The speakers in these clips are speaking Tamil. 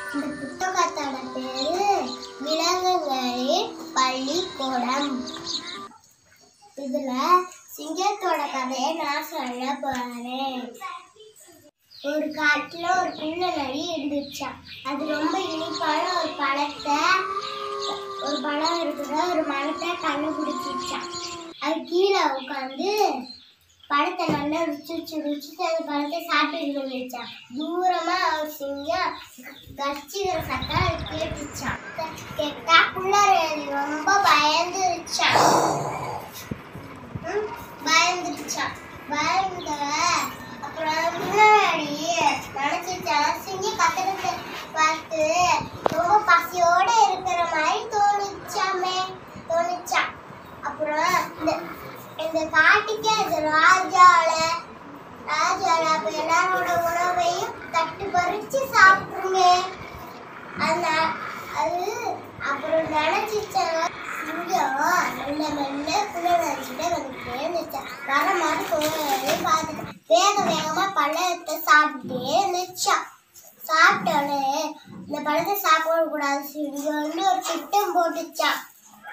இந்த புத்தகத்தோட பேரு விலங்குகளின் பள்ளிக்கூடம் இதுல சிங்கத்தோட கதையை நான் சொல்ல போறேன் ஒரு காட்டுல ஒரு புள்ள நரி இருந்துச்சாம் அது ரொம்ப இனிப்பான ஒரு பழத்தை ஒரு பழம் இருக்கிற ஒரு மரத்தை கண்டுபிடிச்சிச்சாம் அது கீழே உட்காந்து பழத்தை நல்லா ருச்சிச்சு ருச்சிச்சு அந்த பழத்தை சாப்பிட்டு இருந்துச்சாம் தூரமா ஒரு சிங்கம் கச்சிக்கிற சத்தம் அது கேட்டுச்சான் கேட்டா புள்ளரி ரொம்ப பயந்துருச்சான் ம், பயந்துருச்சான் பயந்த அப்புறம் முன்னாடி நினைச்சிச்சான் சிங்கி கத்துறத பார்த்து ரொம்ப பசியோட இருக்கிற மாதிரி தோணுச்சாமே தோணுச்சான் அப்புறம் இந்த இந்த காட்டுக்கே அது ராஜால ராஜால அப்ப எல்லாரோட உணவையும் தட்டு பறிச்சு சாப்பிட்டுருங்க அந்த அது அப்புறம் நினைச்சிச்சாங்க சிங்கம் மெல்ல மெல்ல குளிர்கிட்ட வந்து இருந்துச்சு வர மாதிரி கோயிலே பார்த்துட்டு வேக வேகமா பழத்தை சாப்பிட்டே இருந்துச்சான் சாப்பிட்டோடனே இந்த பழத்தை சாப்பிட கூடாது சிங்கம்னு ஒரு திட்டம் போட்டுச்சான்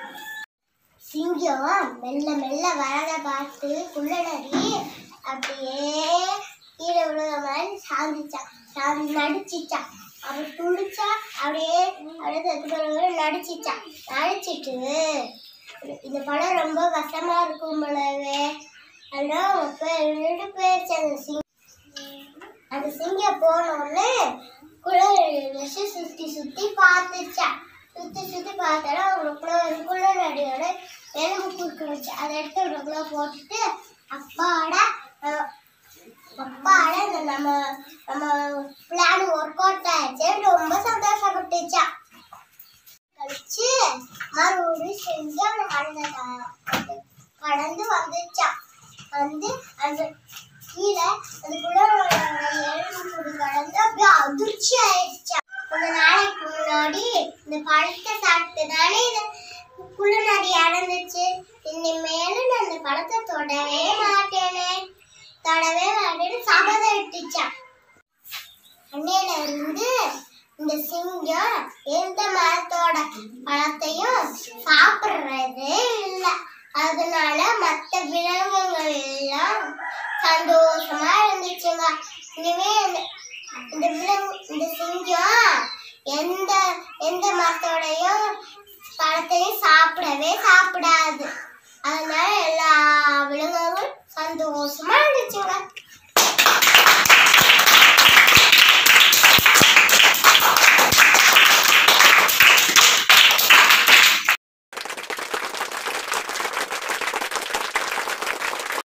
சிங்கம் மெல்ல மெல்ல வரத பார்த்து குள்ளநரி அப்படியே கீழே விழுற மாதிரி சாந்திச்சான் சாந்தி நடிச்சிச்சான் அவன் துடிச்சா அப்படியே அப்படியே செத்து போறவங்க நடிச்சிச்சான் நடிச்சிட்டு இந்த படம் ரொம்ப கஷ்டமா இருக்கும் போலவே அதெல்லாம் ரெண்டு போயிடுச்சு அந்த சிங்கம் அந்த சிங்கம் போன உடனே குளர் சுத்தி சுத்தி பார்த்துச்சா சுத்தி சுத்தி பார்த்தாலும் அவங்களுக்குள்ள ஒரு குளர் அடியோட எலும்பு குறுக்க வச்சு அதை எடுத்து அவங்களுக்குள்ள போட்டுட்டு அப்பாடா அஹ், அப்பாடா இந்த நம்ம நம்ம பிளான் ஒர்க் அவுட் ஆயிடுச்சு ரொம்ப சந்தோஷப்பட்டுச்சா கழிச்சு மறுபடியும் செஞ்சு அவனை கடந்த கடந்து வந்துச்சா வந்து அந்த கீழே அதுக்குள்ள எலும்பு கூடு கடந்து அப்படியே அதிர்ச்சி ஆயிடுச்சா கொஞ்ச நாளைக்கு முன்னாடி இந்த பழத்தை சாப்பிட்டுதானே இது குள்ளநரி இறந்துச்சு இனிமேலும் நான் இந்த பழத்தை தொடவே மாட்டேனே தொடவே மாட்டேன்னு சபதம் எடுத்துச்சா அன்னையில இருந்து இந்த சிங்கம் எந்த மரத்தோட பழத்தையும் சாப்பிடுறதே இல்லை அதனால மற்ற விலங்குகள் எல்லாம் சந்தோஷமா இருந்துச்சுங்க இனிமே இந்த- இந்த விலங்கு இந்த சிங்கம் எந்த எந்த மரத்தோடையும் பழத்தையும் சாப்பிடவே சாப்பிடாது அதனால எல்லா விலங்குகளும் சந்தோஷமா இருந்துச்சுங்க